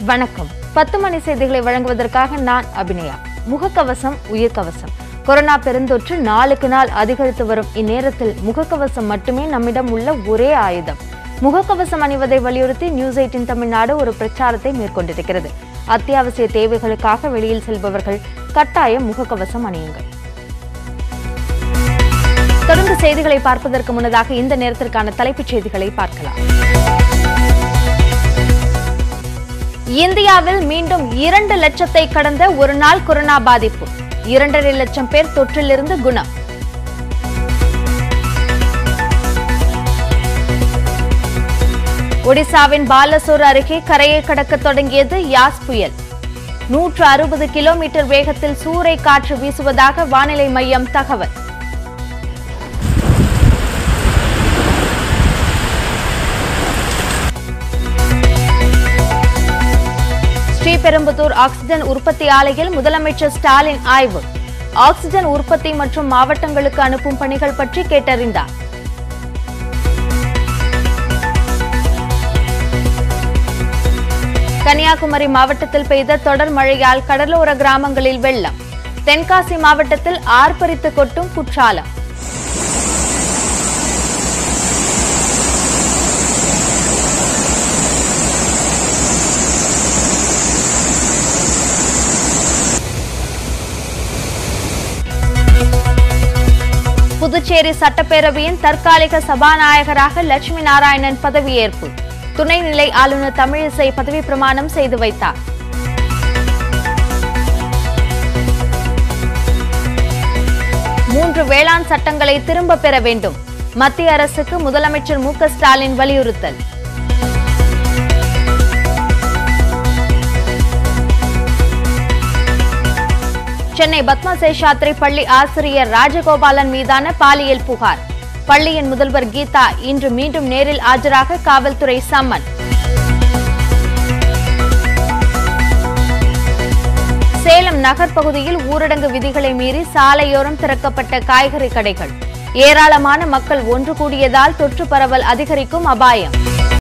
வணக்கம் பத்து மணி செய்திகளை வழங்குவதற்காக நான் அபிநயா முகக்கவசம் உயிர்கவசம் கொரோனா பெருந்தொற்று நாளுக்கு நாள் அதிகரித்து வரும் இந்நேரத்தில் முகக்கவசம் மட்டுமே நம்மிடம் உள்ள ஒரே ஆயுதம் முகக்கவசம் அணிவதை வலியுறுத்தி நியூஸ் எயிட்டின் தமிழ்நாடு ஒரு பிரச்சாரத்தை மேற்கொண்டிருக்கிறது அத்தியாவசிய தேவைகளுக்காக வெளியில் செல்பவர்கள் கட்டாயம் முகக்கவசம் அணியுங்கள் தொடர்ந்து செய்திகளை பார்ப்பதற்கு முன்னதாக இந்த நேரத்திற்கான தலைப்புச் செய்திகளை பார்க்கலாம் இந்தியாவில் மீண்டும் இரண்டு லட்சத்தை கடந்த ஒரு நாள் கொரோனா பாதிப்பு இரண்டரை லட்சம் பேர் தொற்றிலிருந்து குணம் ஒடிசாவின் பாலசோர் அருகே கரையை கடக்க தொடங்கியது யாஸ் புயல் நூற்று அறுபது கிலோமீட்டர் வேகத்தில் சூறை காற்று வீசுவதாக வானிலை மையம் தகவல் ஸ்ரீபெரும்புதூர் ஆக்சிஜன் உற்பத்தி ஆலையில் முதலமைச்சர் ஸ்டாலின் ஆய்வு ஆக்சிஜன் உற்பத்தி மற்றும் மாவட்டங்களுக்கு அனுப்பும் பணிகள் பற்றி கேட்டறிந்தார் கன்னியாகுமரி மாவட்டத்தில் பெய்த தொடர் மழையால் கடலோர கிராமங்களில் வெள்ளம் தென்காசி மாவட்டத்தில் ஆர்ப்பரித்து கொட்டும் குற்றாலம் புதுச்சேரி சட்டப்பேரவையின் தற்காலிக சபாநாயகராக லட்சுமி நாராயணன் பதவியேற்பு துணைநிலை ஆளுநர் தமிழிசை பதவி பிரமாணம் செய்து வைத்தார் மூன்று வேளாண் சட்டங்களை திரும்ப பெற வேண்டும் மத்திய அரசுக்கு முதலமைச்சர் மு க ஸ்டாலின் வலியுறுத்தல் சென்னை பத்மா சேஷாத்ரி பள்ளி ஆசிரியர் ராஜகோபாலன் மீதான பாலியல் புகார் பள்ளியின் முதல்வர் கீதா இன்று மீண்டும் நேரில் ஆஜராக காவல்துறை சம்மன் சேலம் நகர் பகுதியில் ஊரடங்கு விதிகளை மீறி சாலையோரம் திறக்கப்பட்ட காய்கறி கடைகள் ஏராளமான மக்கள் ஒன்று கூடியதால் தொற்று பரவல் அதிகரிக்கும் அபாயம்